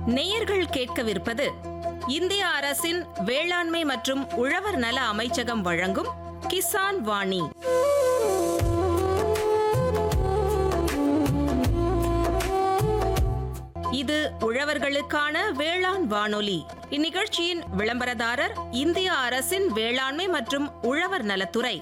நேயர்கள் கேட்கவிருப்பது இந்திய அரசின் வேளாண்மை மற்றும் உழவர் நல அமைச்சகம் வழங்கும் கிசான் வாணி இது உழவர்களுக்கான வேளாண் வானொலி இந்நிகழ்ச்சியின் விளம்பரதாரர் இந்திய அரசின் வேளாண்மை மற்றும் உழவர் நலத்துறை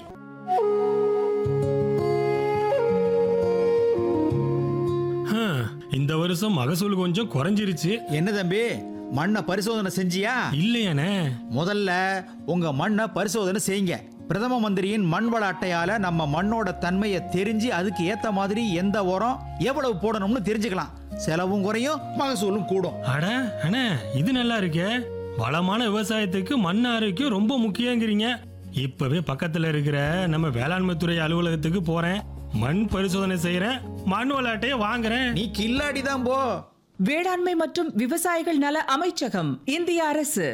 ஹம், இந்த வருஷம் மகசூல் கொஞ்சம் குறைஞ்சிருச்சு என்ன தம்பி மண்ணை பரிசோதனை செஞ்சியா இல்லையானே முதல்ல உங்க மண்ணை பரிசோதனை செய்யுங்க பிரதம மந்திரியின் மண் வள அட்டையால நம்ம மண்ணோட தன்மையை தெரிஞ்சு அதுக்கு ஏத்த மாதிரி எந்த உரம் எவ்வளவு போடணும்னு தெரிஞ்சுக்கலாம் செலவும் குறையும் மகசூலும் கூடும் அட அண்ணே இது நல்லா இருக்கே வளமான விவசாயத்துக்கு மண் ஆரோக்கியம் ரொம்ப முக்கியங்கிறீங்க இப்பவே பக்கத்துல இருக்கிற நம்ம வேளாண்மை துறை அலுவலகத்துக்கு போறேன் மண் பரிசோதனை செய்யறேன் மண் விளையாட்டையே வாங்குறேன் நீ கில்லாடி தான் போ வேளாண்மை மற்றும் விவசாயிகள் நல அமைச்சகம் இந்திய அரசு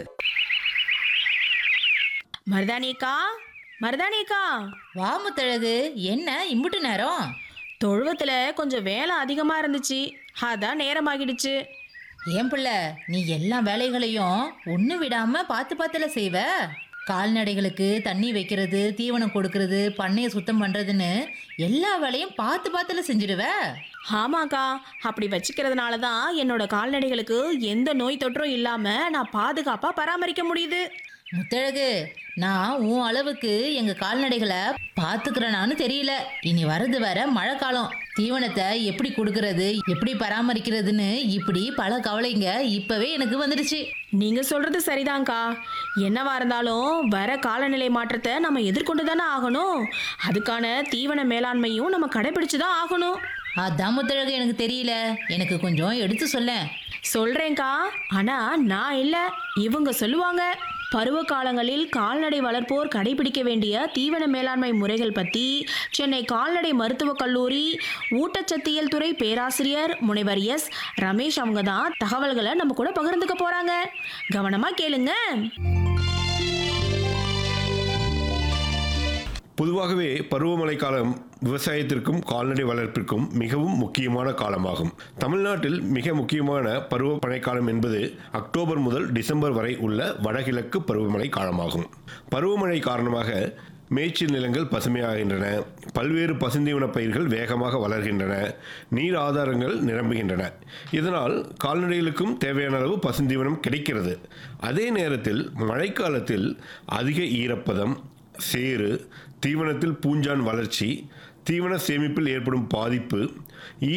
மருதானிக்கா மருதானிக்கா வா முத்தழகு என்ன இம்புட்டு நேரம் தொழுவத்துல கொஞ்சம் வேலை அதிகமா இருந்துச்சு அதான் நேரமாகிடுச்சு ஏன் பிள்ளை நீ எல்லா வேலைகளையும் ஒன்று விடாம பார்த்து பார்த்துல செய்வ கால்நடைகளுக்கு தண்ணி வைக்கிறது தீவனம் கொடுக்கறது பண்ணையை சுத்தம் பண்றதுன்னு எல்லா வேலையும் பார்த்து பார்த்துல செஞ்சிடுவ ஆமாக்கா அப்படி வச்சுக்கிறதுனால தான் என்னோட கால்நடைகளுக்கு எந்த நோய் தொற்றும் இல்லாம நான் பாதுகாப்பா பராமரிக்க முடியுது முத்தழகு நான் உன் அளவுக்கு எங்க கால்நடைகளை பார்த்துக்கிறனான்னு தெரியல இனி வரது வர மழை காலம் தீவனத்தை எப்படி கொடுக்கறது எப்படி பராமரிக்கிறதுன்னு இப்படி பல கவலைங்க இப்பவே எனக்கு வந்துடுச்சு நீங்க சொல்றது சரிதான்க்கா என்னவா இருந்தாலும் வர காலநிலை மாற்றத்தை நம்ம எதிர்கொண்டு தானே ஆகணும் அதுக்கான தீவன மேலாண்மையும் நம்ம கடைபிடிச்சு தான் ஆகணும் அதான் முத்தழகு எனக்கு தெரியல எனக்கு கொஞ்சம் எடுத்து சொல்லேன் சொல்றேன்க்கா ஆனா நான் இல்ல இவங்க சொல்லுவாங்க பருவ காலங்களில் கால்நடை வளர்ப்போர் கடைபிடிக்க வேண்டிய தீவன மேலாண்மை முறைகள் பத்தி சென்னை கால்நடை மருத்துவக் கல்லூரி ஊட்டச்சத்தியல் துறை பேராசிரியர் முனைவர் எஸ் ரமேஷ் அவங்க தான் தகவல்களை நம்ம கூட பகிர்ந்துக்க போறாங்க கவனமா கேளுங்க பொதுவாகவே பருவமழை காலம் விவசாயத்திற்கும் கால்நடை வளர்ப்பிற்கும் மிகவும் முக்கியமான காலமாகும் தமிழ்நாட்டில் மிக முக்கியமான பருவமழை காலம் என்பது அக்டோபர் முதல் டிசம்பர் வரை உள்ள வடகிழக்கு பருவமழை காலமாகும் பருவமழை காரணமாக மேய்ச்சல் நிலங்கள் பசுமையாகின்றன பல்வேறு பசுந்தீவன பயிர்கள் வேகமாக வளர்கின்றன நீர் ஆதாரங்கள் நிரம்புகின்றன இதனால் கால்நடைகளுக்கும் தேவையான அளவு பசுந்தீவனம் கிடைக்கிறது அதே நேரத்தில் மழைக்காலத்தில் அதிக ஈரப்பதம் சேறு தீவனத்தில் பூஞ்சான் வளர்ச்சி தீவன சேமிப்பில் ஏற்படும் பாதிப்பு